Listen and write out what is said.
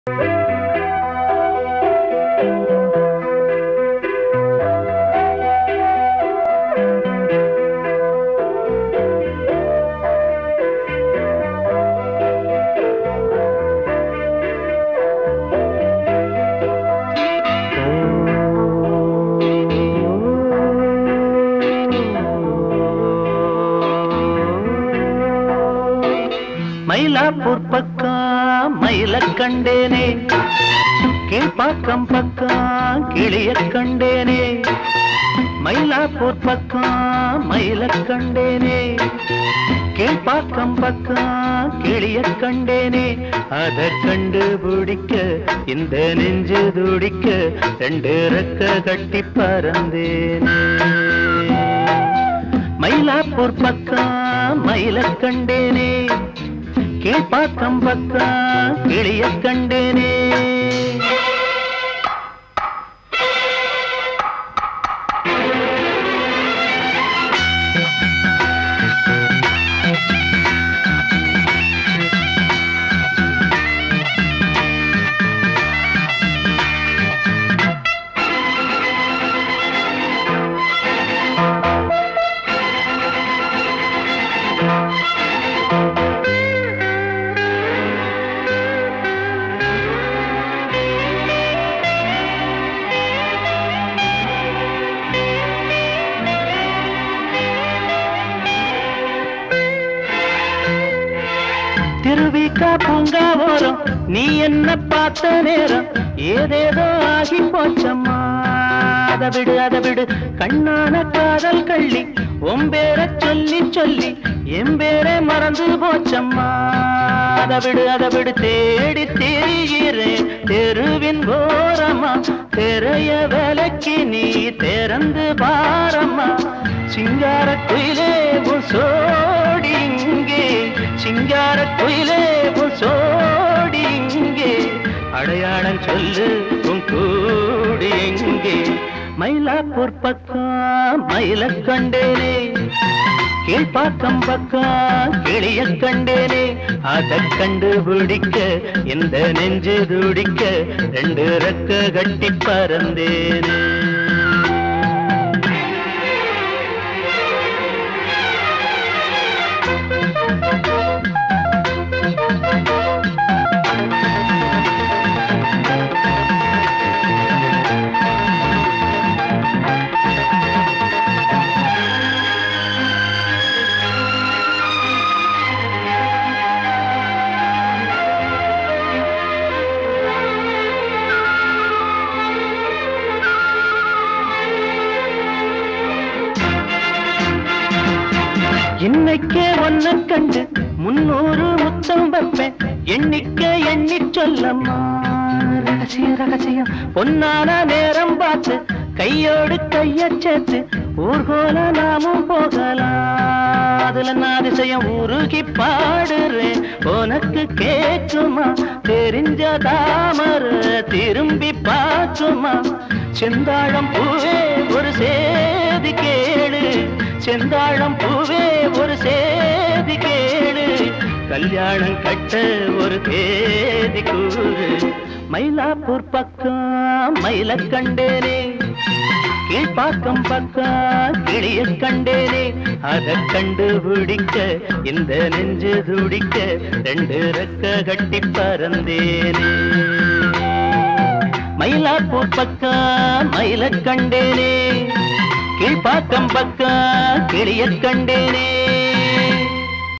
மயிலாப்பூர் பக்கம் மயில கண்டேனே கீழ்பாக்கம் பக்கம் கிளிய கண்டேனே மயிலாப்பூர் பக்கம் மயில கண்டேனே கீழ்பாக்கம் பக்கம் கிளிய கண்டேனே அத கண்டுபிடிக்க இந்த நெஞ்சு துடிக்க ரெண்டு ரெக்க கட்டி பறந்தேனே மயிலாப்பூர் பக்கம் மயில கண்டேனே கீழ்பாக்கம் பக்கம் கிளிய கண்டேனே திருவிக்கா பூங்கா ஓரம் நீ என்ன பார்த்த நேரம் ஏதேதோ ஆகி போச்சம்மா அத விடு அத விடு கண்ணான காதல் கள்ளி ஒம்பேர சொல்லி சொல்லி எம்பேரே மறந்து போச்சம்மா அத விடு அத விடு தேடி திரிகிறேன் தெருவின் ஓரமா தெரைய விலக்கி நீ திறந்து பாரம்மா சிங்கார குயிலே உன் சோடி இங்கே சிங்கார குயிலே உன் சோடி இங்கே அடையாளம் சொல்லு உன் கூடி எங்கே மயிலாப்பூர் பக்கம் மயில கண்டேனே கீழ்பாக்கம் பக்கம் கிளிய கண்டேனே அத கண்டுபிடிக்க இந்த நெஞ்சு துடிக்க ரெண்டு ரெக்க கட்டி பறந்தேனே இன்னைக்கே ஒன்ன கண்டு முன்னூறு முத்தம் வைப்பேன் எண்ணிக்க எண்ணி சொல்லம்மா ரகசியம் ரகசியம் பொன்னான நேரம் பார்த்து கையோடு கைய சேர்த்து ஊர்கோல நாமும் போகலாம் அதுல நான் அதிசயம் உருகி பாடுறேன் உனக்கு கேட்குமா தெரிஞ்ச தாமர திரும்பி பார்க்குமா செந்தாழம் பூவே ஒரு சேதி கேளு செந்தாழம் பூவே ஒரு சேதி கேளு கல்யாணம் கட்ட ஒரு தேதி கூறு மயிலாப்பூர் பக்கம் மயில கண்டேனே கீழ்பாக்கம் பக்கம் கிளிய கண்டேனே அத கண்டுபிடிக்க இந்த நெஞ்சு துடிக்க ரெண்டு ரெக்க கட்டி பறந்தேனே மயிலாப்பூர் பக்கம் மயில கண்டேனே கீழ்பாக்கம் பக்கம் கிளிய கண்டேனே